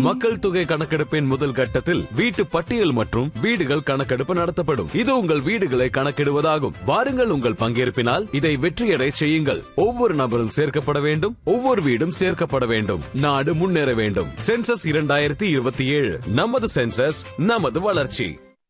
மக்கள் தொகை கணக்கெடுப்பின் முதல் கட்டத்தில் வீட்டு பட்டியல் மற்றும் வீடுகள் கணக்கெடுப்பு நடத்தப்படும் இது உங்கள் வீடுகளை கணக்கிடுவதாகும் வாருங்கள் உங்கள் பங்கேற்பினால் இதை வெற்றியடை செய்யுங்கள் ஒவ்வொரு நபரும் சேர்க்கப்பட வேண்டும் ஒவ்வொரு வீடும் சேர்க்கப்பட வேண்டும் நாடு முன்னேற வேண்டும் சென்சஸ் இரண்டாயிரத்தி இருபத்தி ஏழு நமது சென்சஸ் நமது வளர்ச்சி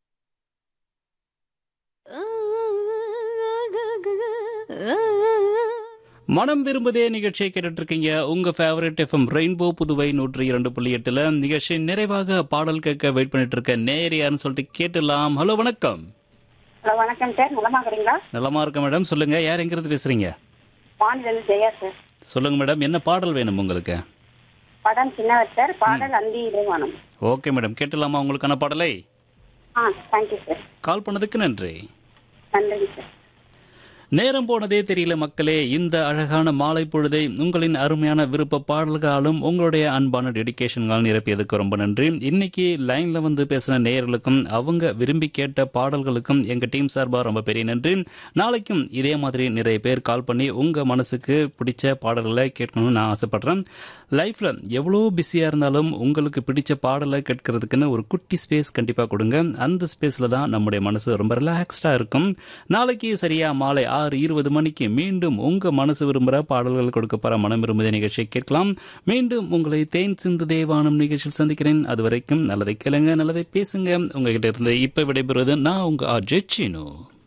மனம் விரும்புதே நிகழ்ச்சியை கேட்டுட்டு இருக்கீங்க உங்க ஃபேவரட் எஃப்எம் ரெயின்போ புதுவை நூற்றி இரண்டு புள்ளி எட்டுல நிகழ்ச்சி நிறைவாக பாடல் கேட்க வெயிட் பண்ணிட்டு இருக்க நேர் யாருன்னு சொல்லிட்டு கேட்டுலாம் ஹலோ வணக்கம் ஹலோ வணக்கம் சார் நலமாக்குறீங்களா நலமா இருக்க மேடம் சொல்லுங்க யார் எங்கிருந்து பேசுறீங்க வானிலிருந்து ஜெயா சார் சொல்லுங்க மேடம் என்ன பாடல் வேணும் உங்களுக்கு படம் சின்னவர் சார் பாடல் அந்தி இடைவானம் ஓகே மேடம் கேட்டுலாமா உங்களுக்கான பாடலை ஆ தேங்க்யூ சார் கால் பண்ணதுக்கு நன்றி நன்றிங்க சார் நேரம் போனதே தெரியல மக்களே இந்த அழகான மாலை பொழுதை உங்களின் அருமையான விருப்ப பாடல்களாலும் உங்களுடைய அன்பான டெடிகேஷன்களால் நிரப்பியதுக்கு ரொம்ப நன்றி இன்னைக்கு லைன்ல வந்து பேசின நேயர்களுக்கும் அவங்க விரும்பி கேட்ட பாடல்களுக்கும் எங்க டீம் சார்பா ரொம்ப பெரிய நன்றி நாளைக்கும் இதே மாதிரி நிறைய பேர் கால் பண்ணி உங்க மனசுக்கு பிடிச்ச பாடல்களை கேட்கணும்னு நான் ஆசைப்படுறேன் லைஃப்ல எவ்வளோ பிஸியா இருந்தாலும் உங்களுக்கு பிடிச்ச பாடலை கேட்கறதுக்குன்னு ஒரு குட்டி ஸ்பேஸ் கண்டிப்பா கொடுங்க அந்த ஸ்பேஸ்ல தான் நம்முடைய மனசு ரொம்ப ரிலாக்ஸ்டா இருக்கும் நாளைக்கு சரியா மாலை ஆறு இருபது மணிக்கு மீண்டும் உங்க மனசு விரும்புகிற பாடல்கள் கொடுக்க போற மனம் விரும்புத நிகழ்ச்சியை கேட்கலாம் மீண்டும் உங்களை தேன் சிந்து தேவானம் நிகழ்ச்சியில் சந்திக்கிறேன் அது வரைக்கும் நல்லதை கேளுங்க நல்லதை பேசுங்க உங்ககிட்ட இருந்து இப்ப விடைபெறுவது நான் உங்க ஆர்ஜே சீனு